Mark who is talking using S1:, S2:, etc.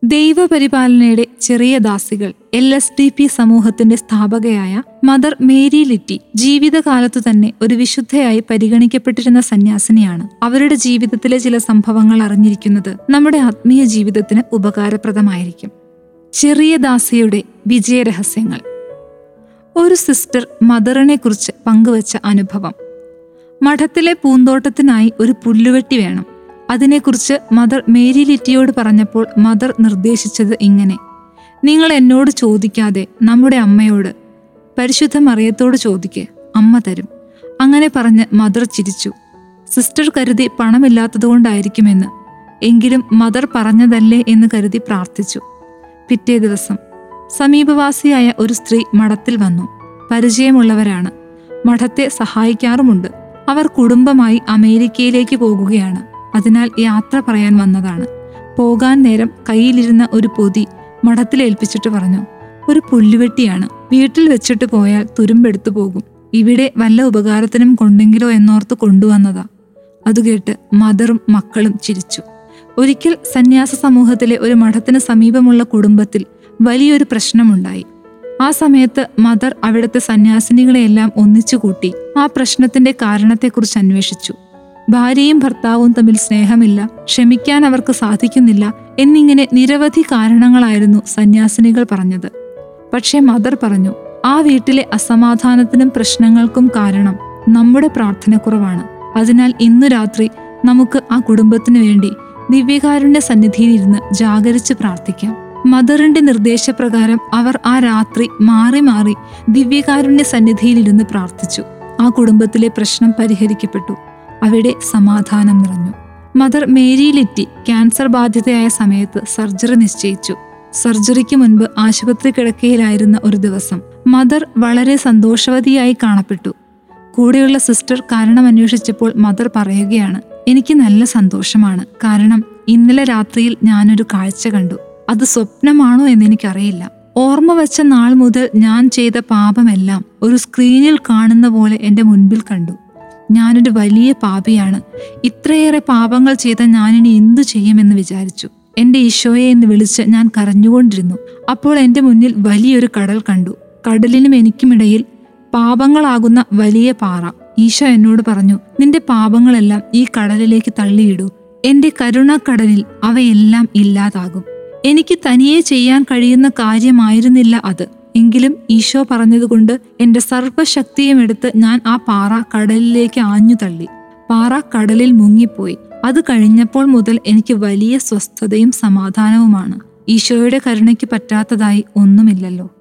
S1: ദൈവപരിപാലനയുടെ ചെറിയ ദാസികൾ L S D P സമൂഹത്തിന്റെ സ്ഥാപകയായ മദർ മേരി ലിറ്റി ജീവിതകാലത്തു തന്നെ ഒരു വിശുദ്ധയായി പരിഗണിക്കപ്പെട്ടിരുന്ന സന്യാസിനിയാണ് അവരുടെ ജീവിതത്തിലെ ചില സംഭവങ്ങൾ അറിഞ്ഞിരിക്കുന്നത് നമ്മുടെ ആത്മീയ ജീവിതത്തിന് ഉപകാരപ്രദമായിരിക്കും ചെറിയ ദാസിയുടെ വിജയരഹസ്യങ്ങൾ ഒരു സിസ്റ്റർ മദറിനെ കുറിച്ച് പങ്കുവച്ച അനുഭവം മഠത്തിലെ പൂന്തോട്ടത്തിനായി ഒരു പുല്ലുവെട്ടി വേണം അതിനെക്കുറിച്ച് മദർ മേരി ലിറ്റിയോട് പറഞ്ഞപ്പോൾ മദർ നിർദ്ദേശിച്ചത് ഇങ്ങനെ നിങ്ങൾ എന്നോട് ചോദിക്കാതെ നമ്മുടെ അമ്മയോട് പരിശുദ്ധ മറിയത്തോട് ചോദിക്ക് അമ്മ തരും അങ്ങനെ പറഞ്ഞ് മദർ ചിരിച്ചു സിസ്റ്റർ കരുതി പണമില്ലാത്തതുകൊണ്ടായിരിക്കുമെന്ന് എങ്കിലും മദർ പറഞ്ഞതല്ലേ എന്ന് കരുതി പ്രാർത്ഥിച്ചു പിറ്റേ ദിവസം സമീപവാസിയായ ഒരു സ്ത്രീ മഠത്തിൽ വന്നു പരിചയമുള്ളവരാണ് മഠത്തെ സഹായിക്കാറുമുണ്ട് അവർ കുടുംബമായി അമേരിക്കയിലേക്ക് പോകുകയാണ് അതിനാൽ യാത്ര പറയാൻ വന്നതാണ് പോകാൻ നേരം കയ്യിലിരുന്ന ഒരു പൊതി മഠത്തിൽ ഏൽപ്പിച്ചിട്ട് പറഞ്ഞു ഒരു പുല്ലുവെട്ടിയാണ് വീട്ടിൽ വെച്ചിട്ട് പോയാൽ തുരുമ്പെടുത്തു പോകും ഇവിടെ വല്ല ഉപകാരത്തിനും കൊണ്ടെങ്കിലോ എന്നോർത്ത് കൊണ്ടുവന്നതാ അതുകേട്ട് മദറും മക്കളും ചിരിച്ചു ഒരിക്കൽ സന്യാസ സമൂഹത്തിലെ ഒരു മഠത്തിന് സമീപമുള്ള കുടുംബത്തിൽ വലിയൊരു പ്രശ്നമുണ്ടായി ആ സമയത്ത് മദർ അവിടുത്തെ സന്യാസിനികളെയെല്ലാം ഒന്നിച്ചുകൂട്ടി ആ പ്രശ്നത്തിന്റെ കാരണത്തെക്കുറിച്ച് അന്വേഷിച്ചു ഭാര്യയും ഭർത്താവും തമ്മിൽ സ്നേഹമില്ല ക്ഷമിക്കാൻ അവർക്ക് സാധിക്കുന്നില്ല എന്നിങ്ങനെ നിരവധി കാരണങ്ങളായിരുന്നു സന്യാസിനികൾ പറഞ്ഞത് പക്ഷേ മദർ പറഞ്ഞു ആ വീട്ടിലെ അസമാധാനത്തിനും പ്രശ്നങ്ങൾക്കും കാരണം നമ്മുടെ പ്രാർത്ഥനക്കുറവാണ് അതിനാൽ ഇന്നു രാത്രി നമുക്ക് ആ കുടുംബത്തിനു വേണ്ടി ദിവ്യകാരുണ്യ സന്നിധിയിൽ ഇരുന്ന് ജാഗരിച്ച് പ്രാർത്ഥിക്കാം മദറിന്റെ നിർദ്ദേശപ്രകാരം അവർ ആ രാത്രി മാറി മാറി ദിവ്യകാരുണ്യ സന്നിധിയിലിരുന്ന് പ്രാർത്ഥിച്ചു ആ കുടുംബത്തിലെ പ്രശ്നം പരിഹരിക്കപ്പെട്ടു അവിടെ സമാധാനം നിറഞ്ഞു മദർ മേരി ലിറ്റി ക്യാൻസർ ബാധിതയായ സമയത്ത് സർജറി നിശ്ചയിച്ചു സർജറിക്ക് മുൻപ് ആശുപത്രി കിടക്കയിലായിരുന്ന ഒരു ദിവസം മദർ വളരെ സന്തോഷവതിയായി കാണപ്പെട്ടു കൂടെയുള്ള സിസ്റ്റർ കാരണം അന്വേഷിച്ചപ്പോൾ മദർ പറയുകയാണ് എനിക്ക് നല്ല സന്തോഷമാണ് കാരണം ഇന്നലെ രാത്രിയിൽ ഞാനൊരു കാഴ്ച കണ്ടു അത് സ്വപ്നമാണോ എന്ന് എനിക്കറിയില്ല ഓർമ്മ വെച്ച നാൾ മുതൽ ഞാൻ ചെയ്ത പാപമെല്ലാം ഒരു സ്ക്രീനിൽ കാണുന്ന പോലെ എൻ്റെ മുൻപിൽ കണ്ടു ഞാനൊരു വലിയ പാപിയാണ് ഇത്രയേറെ പാപങ്ങൾ ചെയ്ത ഞാനിനി എന്തു ചെയ്യുമെന്ന് വിചാരിച്ചു എന്റെ ഈശോയെ എന്ന് വിളിച്ച് ഞാൻ കരഞ്ഞുകൊണ്ടിരുന്നു അപ്പോൾ എൻ്റെ മുന്നിൽ വലിയൊരു കടൽ കണ്ടു കടലിനും എനിക്കുമിടയിൽ പാപങ്ങളാകുന്ന വലിയ പാറ ഈശോ എന്നോട് പറഞ്ഞു നിന്റെ പാപങ്ങളെല്ലാം ഈ കടലിലേക്ക് തള്ളിയിടൂ എന്റെ കരുണക്കടലിൽ അവയെല്ലാം ഇല്ലാതാകും എനിക്ക് തനിയെ ചെയ്യാൻ കഴിയുന്ന കാര്യമായിരുന്നില്ല അത് എങ്കിലും ഈശോ പറഞ്ഞതുകൊണ്ട് എന്റെ സർവശക്തിയും എടുത്ത് ഞാൻ ആ പാറ കടലിലേക്ക് ആഞ്ഞു തള്ളി പാറ കടലിൽ മുങ്ങിപ്പോയി അത് കഴിഞ്ഞപ്പോൾ മുതൽ എനിക്ക് വലിയ സ്വസ്ഥതയും സമാധാനവുമാണ് ഈശോയുടെ കരുണയ്ക്ക് പറ്റാത്തതായി ഒന്നുമില്ലല്ലോ